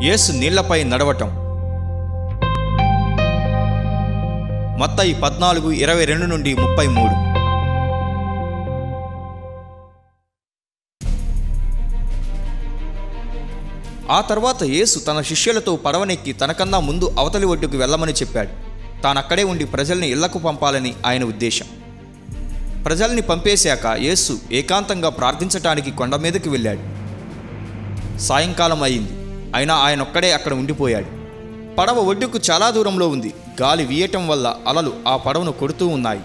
యేసు నీళ్లపై నడవటం మత్తయి పద్నాలుగు ఇరవై రెండు నుండి ముప్పై మూడు ఆ తర్వాత యేసు తన శిష్యులతో పడవనెక్కి తనకన్నా ముందు అవతలి ఒడ్డుకు వెళ్ళమని చెప్పాడు తానక్కడే ఉండి ప్రజల్ని ఇళ్లకు పంపాలని ఆయన ఉద్దేశం ప్రజల్ని పంపేశాక యేసు ఏకాంతంగా ప్రార్థించటానికి కొండ మీదకి వెళ్ళాడు సాయంకాలం అయింది అయినా ఆయన ఒక్కడే అక్కడ ఉండిపోయాడు పడవ ఒడ్డుకు చాలా దూరంలో ఉంది గాలి వీయటం వల్ల అలలు ఆ పడవను కొడుతూ ఉన్నాయి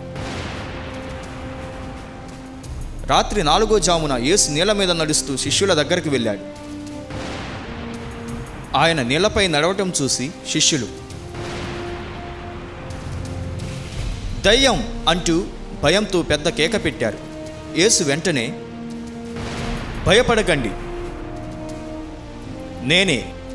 రాత్రి నాలుగో జామున యేసు నీళ్ల మీద నడుస్తూ శిష్యుల దగ్గరికి వెళ్ళాడు ఆయన నీళ్లపై నడవటం చూసి శిష్యులు దయ్యం అంటూ భయంతో పెద్ద కేక పెట్టారు యేసు వెంటనే భయపడకండి నేనే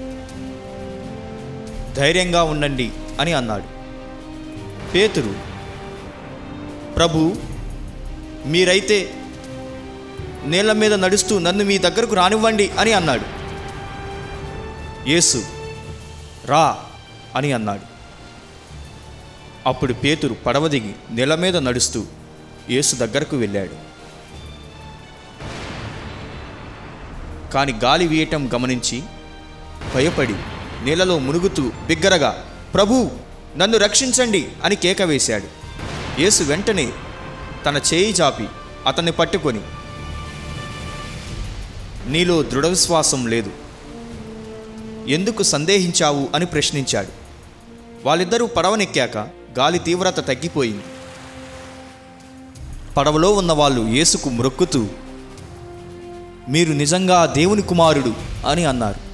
ధైర్యంగా ఉండండి అని అన్నాడు పేతురు ప్రభు మీరైతే నీళ్ళ మీద నడుస్తూ నన్ను మీ దగ్గరకు రానివ్వండి అని అన్నాడు యేసు రా అని అన్నాడు అప్పుడు పేతురు పడవ దిగి నెల మీద నడుస్తూ యేసు దగ్గరకు వెళ్ళాడు కాని గాలి వీయటం గమనించి భయపడి నీళ్ళలో మునుగుతూ బిగ్గరగా ప్రభు నన్ను రక్షించండి అని కేక వేశాడు యేసు వెంటనే తన చేయి చాపి అతన్ని పట్టుకొని నీలో దృఢ విశ్వాసం లేదు ఎందుకు సందేహించావు అని ప్రశ్నించాడు వాళ్ళిద్దరూ పడవనెక్కాక గాలి తీవ్రత తగ్గిపోయింది పడవలో ఉన్న వాళ్ళు యేసుకు మ్రొక్కుతూ మీరు నిజంగా దేవుని కుమారుడు అని అన్నారు